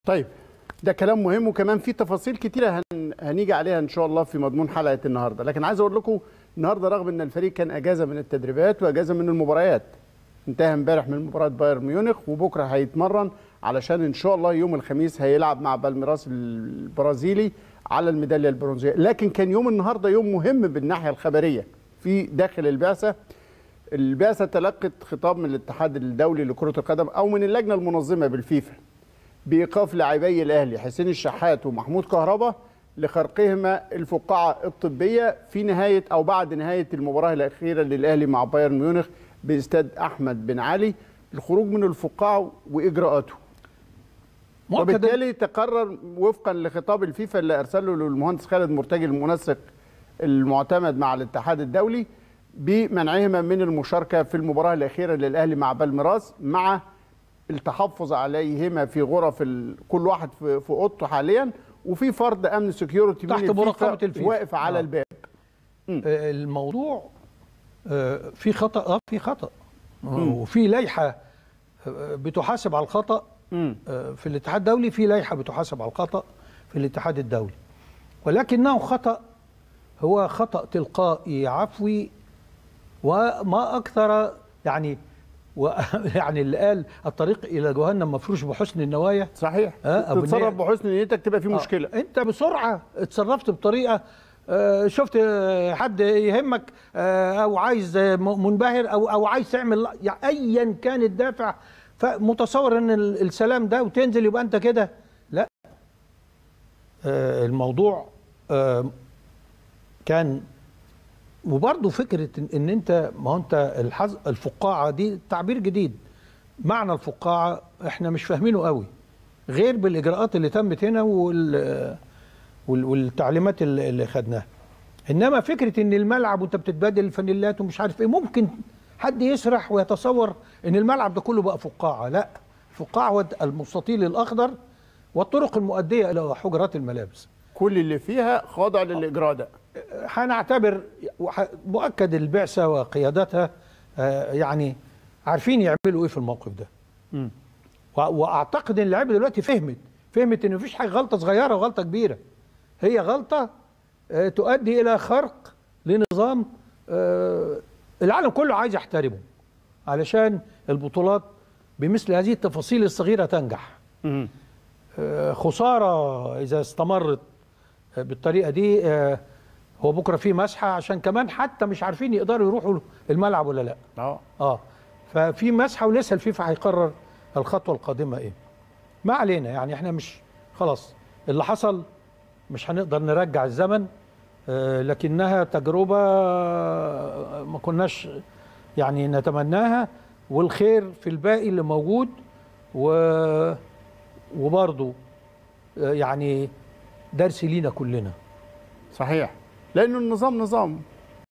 طيب ده كلام مهم وكمان في تفاصيل كتيره هن... هنيجي عليها ان شاء الله في مضمون حلقه النهارده لكن عايز اقول لكم النهارده رغم ان الفريق كان اجازه من التدريبات واجازه من المباريات انتهى امبارح من مباراه بايرن ميونخ وبكره هيتمرن علشان ان شاء الله يوم الخميس هيلعب مع بالميراس البرازيلي على الميداليه البرونزيه لكن كان يوم النهارده يوم مهم بالناحيه الخبريه في داخل البعثه البعثه تلقت خطاب من الاتحاد الدولي لكره القدم او من اللجنه المنظمه بالفيفا بايقاف لاعبي الاهلي حسين الشحات ومحمود كهربا لخرقهما الفقاعه الطبيه في نهايه او بعد نهايه المباراه الاخيره للاهلي مع بايرن ميونخ باستاد احمد بن علي الخروج من الفقاعه واجراءاته وبالتالي تقرر وفقا لخطاب الفيفا اللي ارسله للمهندس خالد مرتجي المنسق المعتمد مع الاتحاد الدولي بمنعهما من المشاركه في المباراه الاخيره للاهلي مع بالميراس مع التحفظ عليهما في غرف ال... كل واحد في, في اوضته حاليا وفي فرد امن سكيورتي تحت مراقبه الفيفا واقف على آه. الباب آه، الموضوع آه، في خطا اه في خطا وفي لائحه آه، بتحاسب على الخطا مم. آه، في الاتحاد الدولي في لائحه بتحاسب على الخطا في الاتحاد الدولي ولكنه خطا هو خطا تلقائي عفوي وما اكثر يعني و يعني اللي قال الطريق الى جهنم مفروش بحسن النوايا صحيح آه، أبو تتصرف النية. بحسن نيتك تبقى في آه، مشكله انت بسرعه اتصرفت بطريقه آه، شفت آه، حد يهمك آه، او عايز آه، م- منبهر او او عايز تعمل يعني ايا كان الدافع فمتصور ان ال- السلام ده وتنزل يبقى انت كده لا آه، الموضوع آه، كان وبرضه فكره إن- ان انت ما هو انت الحز الفقاعه دي تعبير جديد معنى الفقاعه احنا مش فاهمينه قوي غير بالاجراءات اللي تمت هنا وال وال- والتعليمات اللي اللي خدناها انما فكره ان الملعب وانت بتتبادل الفانيلات ومش عارف ايه ممكن حد يسرح ويتصور ان الملعب ده كله بقى فقاعه لا فقاعه هو المستطيل الاخضر والطرق المؤديه الى حجرات الملابس كل اللي فيها خاضع للاجراء ده هنعتبر وح- مؤكد البعثه وقيادتها آه، يعني عارفين يعملوا ايه في الموقف ده مم. و- واعتقد ان اللعيبه دلوقتي فهمت فهمت ان مفيش حاجه غلطه صغيره وغلطه كبيره هي غلطه آه، تؤدي الى خرق لنظام آه، العالم كله عايز يحترمه علشان البطولات بمثل هذه التفاصيل الصغيره تنجح مم. آه، خساره اذا استمرت آه، بالطريقه دي آه، هو بكره في مسحه عشان كمان حتى مش عارفين يقدروا يروحوا الملعب ولا لا اه اه ففي مسحه ولسه الفيفا هيقرر الخطوه القادمه ايه ما علينا يعني احنا مش خلاص اللي حصل مش هنقدر نرجع الزمن آه لكنها تجربه آه، ما كناش يعني نتمناها والخير في الباقي اللي موجود و وبرضه آه، يعني درس لينا كلنا صحيح لانه النظام نظام